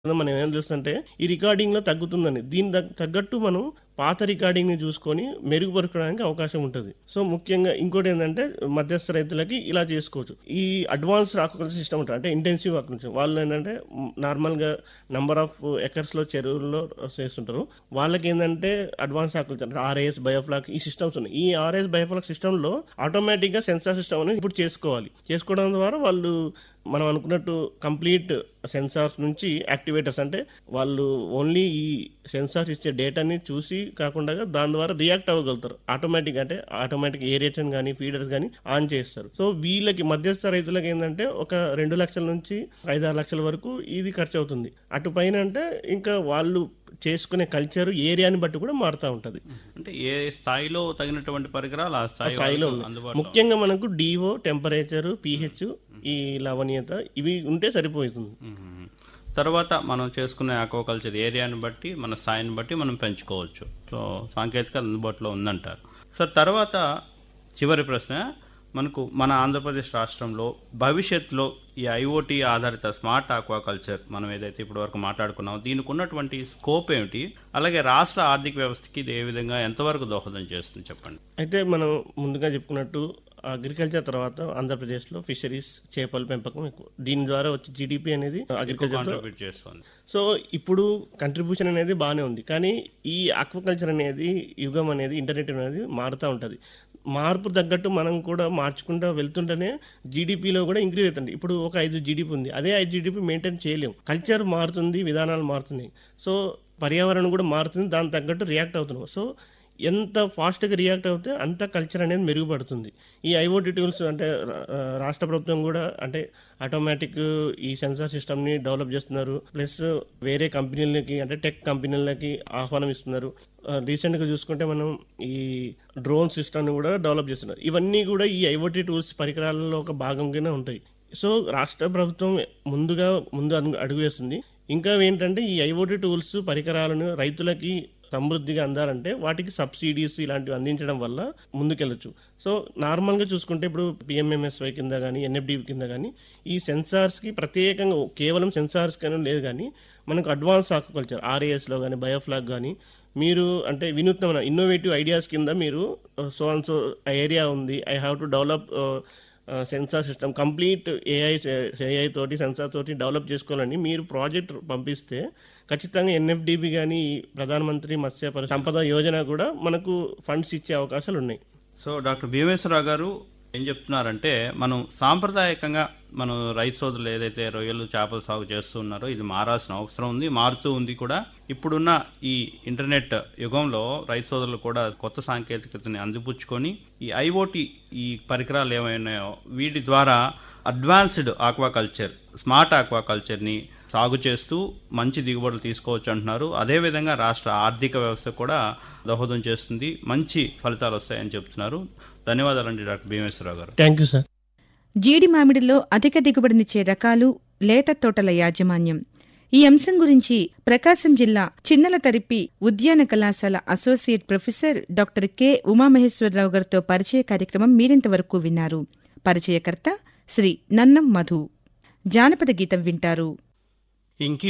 మనం ఏం చూస్తుంటే ఈ రికార్డింగ్ లో తగ్గుతుందని దీని తగ్గ- తగ్గట్టు మనం పాత రికార్డింగ్ ని చూసుకొని మెరుగుపరచడానికి అవకాశం ఉంటుంది సో ముఖ్యంగా ఇంకోటి ఏంటంటే మధ్యస్థ రైతులకి ఇలా చేసుకోవచ్చు ఈ అడ్వాన్స్ ఆకుకల్చర్ సిస్టమ్ ఉంటుంది అంటే ఇంటెన్సివ్ ఆకుకల్చర్ వాళ్ళు ఏంటంటే నార్మల్ గా నంబర్ ఆఫ్ ఎకర్స్ లో చెరువుల్లో చేస్తుంటారు వాళ్ళకి ఏంటంటే అడ్వాన్స్ ఆకుకల్చర్ అంటే ఆర్ఏఎస్ బయోఫ్లాక్ ఈ సిస్టమ్స్ ఉన్నాయి ఈ ఆర్ఏఎస్ బయోఫ్లాక్ సిస్టమ్ లో ఆటోమేటిక్ గా సెన్సార్ సిస్టమ్ అనేది ఇప్పుడు చేసుకోవాలి చేసుకోవడం ద్వారా వాళ్ళు మనం అనుకున్నట్టు కంప్లీట్ సెన్సార్స్ నుంచి యాక్టివేటర్స్ అంటే వాళ్ళు ఓన్లీ ఈ సెన్సార్స్ ఇచ్చే డేటాని చూసి కాకుండా దాని ద్వారా రియాక్ట్ అవ్వగలుగుతారు ఆటోమేటిక్ అంటే ఆటోమేటిక్ ఏరియేషన్ కానీ ఫీడర్స్ కానీ ఆన్ చేస్తారు సో వీళ్ళకి మధ్యస్థ రైతులకు ఏంటంటే ఒక రెండు లక్షల నుంచి ఐదు ఆరు లక్షల వరకు ఇది ఖర్చు అవుతుంది అటు పైన అంటే ఇంకా వాళ్ళు చేసుకునే కల్చర్ ఏరియాని బట్టి కూడా మారుతూ ఉంటది అంటే ఏ స్థాయిలో తగినటువంటి పరికరాలు ఆ స్థాయి స్థాయిలో వరకు ఉంది అందుబాటులో ముఖ్యంగా మనకు డిఓ టెంపరేచర్ పిహెచ్ ఈ లవణీయత ఇవి ఉంటే సరిపోతుంది మ్మ్. తర్వాత మనం చేసుకునే ఆక్వాకల్చర్ ఏరియాని బట్టి మన స్థాయిని బట్టి మనం పెంచుకోవచ్చు సో సాంకేతికత అందుబాటులో ఉందంటారు సార్ తర్వాత చివరి ప్రశ్న మనకు మన ఆంధ్రప్రదేశ్ రాష్ట్రంలో భవిష్యత్తులో ఈ ఐఓటీ ఆధారిత స్మార్ట్ ఆక్వాకల్చర్ మనం ఏదైతే ఇప్పటి వరకు మాట్లాడుకున్నామో దీనికి ఉన్నటువంటి స్కోప్ ఏమిటి అలాగే రాష్ట్ర ఆర్థిక వ్యవస్థకి ఇది ఏ విధంగా ఎంతవరకు దోహదం చేస్తుంది చెప్పండి అయితే మనం ముందుగా చెప్పుకున్నట్టు అగ్రికల్చర్ తర్వాత ఆంధ్రప్రదేశ్ లో ఫిషరీస్ చేపల పెంపకం ఎక్కువ దీని ద్వారా వచ్చే జీడిపి అనేది అగ్రికల్చర్ కాంట్రిబ్యూట్ చేస్తుంది సో ఇప్పుడు కంట్రిబ్యూషన్ అనేది బాగానే ఉంది కానీ ఈ ఆక్వాకల్చర్ అనేది యుగం అనేది ఇంటర్నెట్ అనేది మారుతూ ఉంటుంది మార్పు తగ్గట్టు మనం కూడా మార్చుకుంటూ వెళ్తుంటేనే జీడిపిలో కూడా ఇంక్రీజ్ అవుతుంది ఇప్పుడు ఒక ఐదు జీడిపి ఉంది అదే ఐదు జీడిపి మెయింటైన్ చేయలేము కల్చర్ మారుతుంది విధానాలు మారుతున్నాయి సో పర్యావరణం కూడా మారుతుంది దానికి తగ్గట్టు రియాక్ట్ అవుతున్నాం సో ఎంత ఫాస్ట్గా రియాక్ట్ అవుతే అంత కల్చర్ అనేది మెరుగుపడుతుంది ఈ ఐఓటీ టూల్స్ అంటే రా- రాష్ట్ర ప్రభుత్వం కూడా అంటే ఆటోమేటిక్ ఈ సెన్సార్ సిస్టమ్ని డెవలప్ చేస్తున్నారు ప్లస్ వేరే కంపెనీలకి అంటే టెక్ కంపెనీలకి ఆహ్వానం ఇస్తున్నారు రీసెంట్ గా చూసుకుంటే మనం ఈ డ్రోన్ సిస్టమ్ కూడా డెవలప్ చేస్తున్నారు ఇవన్నీ కూడా ఈ ఐఓటీ టూల్స్ పరికరాలలో ఒక భాగంగానే ఉంటాయి సో రాష్ట్ర ప్రభుత్వం ముందుగా ముందు అడుగు అడుగు వేస్తుంది ఇంకా ఏంటంటే ఈ ఐఓటీ టూల్స్ పరికరాలను రైతులకి సమృద్ధిగా అందాలంటే వాటికి సబ్సిడీస్ ఇలాంటివి అందించడం వల్ల ముందుకెళ్ళొచ్చు సో నార్మల్ గా చూసుకుంటే ఇప్పుడు పిఎంఎంఎస్వై కింద కానీ ఎన్ఎఫ్డి కింద కానీ ఈ సెన్సార్స్ కి ప్రత్యేకంగా కేవలం సెన్సార్స్ కానీ లేదు కానీ మనకు అడ్వాన్స్ ఆక్వాకల్చర్ ఆర్ఏఎస్ లో కానీ బయోఫ్లాగ్ కానీ మీరు అంటే వినూత్నమైన ఇన్నోవేటివ్ ఐడియాస్ కింద మీరు సో అండ్ సో ఏరియా ఉంది I have to develop sensor system complete AI AI తోటి సెన్సార్ తోటి డెవలప్ చేసుకోవాలని మీరు ప్రాజెక్ట్ పంపిస్తే ఖచ్చితంగా ఎన్ఎఫ్డిబి కానీ ప్రధానమంత్రి మత్స్య పరి- సంపద యోజన కూడా మనకు ఫండ్స్ ఇచ్చే అవకాశాలు ఉన్నాయి సో డాక్టర్ భీమేశ్వరరావు గారు ఏం చెప్తున్నారంటే మనం సాంప్రదాయకంగా మనం రైతు సోదరులు ఏదైతే రొయ్యలు చేపల సాగు చేస్తూ ఉన్నారో ఇది మారాల్సిన అవసరం ఉంది మారుతూ ఉంది కూడా ఇప్పుడున్న ఈ ఇంటర్నెట్ యుగంలో రైతు సోదరులు కూడా కొత్త సాంకేతికతని అందిపుచ్చుకొని ఈ ఐఓటి ఈ పరికరాలు ఏమైనాయో వీటి ద్వారా అడ్వాన్స్డ్ ఆక్వాకల్చర్ స్మార్ట్ ఆక్వాకల్చర్ని సాగు చేస్తూ మంచి దిగుబడులు తీసుకోవచ్చు అంటున్నారు అదేవిధంగా రాష్ట్ర ఆర్థిక వ్యవస్థ కూడా దోహదం చేస్తుంది మంచి ఫలితాలు వస్తాయని చెప్తున్నారు ధన్యవాదాలండి డాక్టర్ భీమేశ్వరరావు గారు థ్యాంక్ యూ సార్ జీడి మామిడిలో అధిక దిగుబడినిచ్చే రకాలు లేత తోటల యాజమాన్యం ఈ అంశం గురించి ప్రకాశం జిల్లా చిన్నల తరిపి ఉద్యాన కళాశాల associate professor doctor K Umamaheswararao గారితో పరిచయ కార్యక్రమం మీరింతవరకు విన్నారు పరిచయకర్త శ్రీ నన్నం మధు జానపద గీతం వింటారు ఇంకి